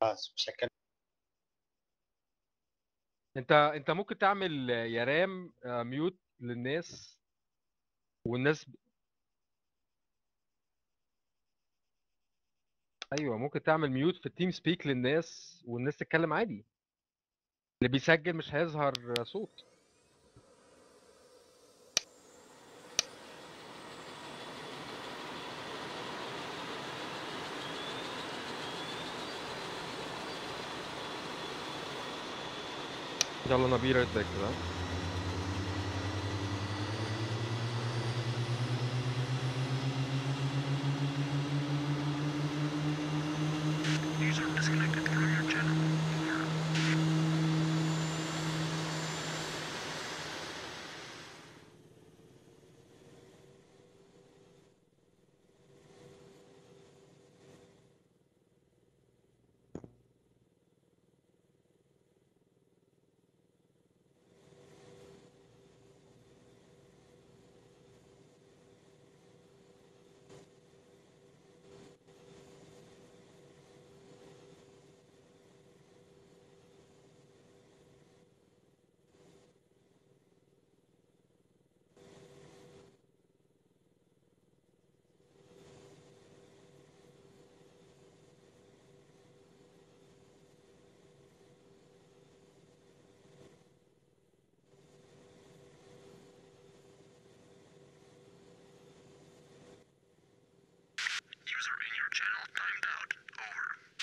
خلاص مش هتكلم انت انت ممكن تعمل يا رام ميوت للناس والناس ايوه ممكن تعمل ميوت في التيم سبيك للناس والناس تتكلم عادي اللي بيسجل مش هيظهر صوت يلا انا بي رايت باك كده User disconnected from your channel. Over. User in your channel timed out. Over.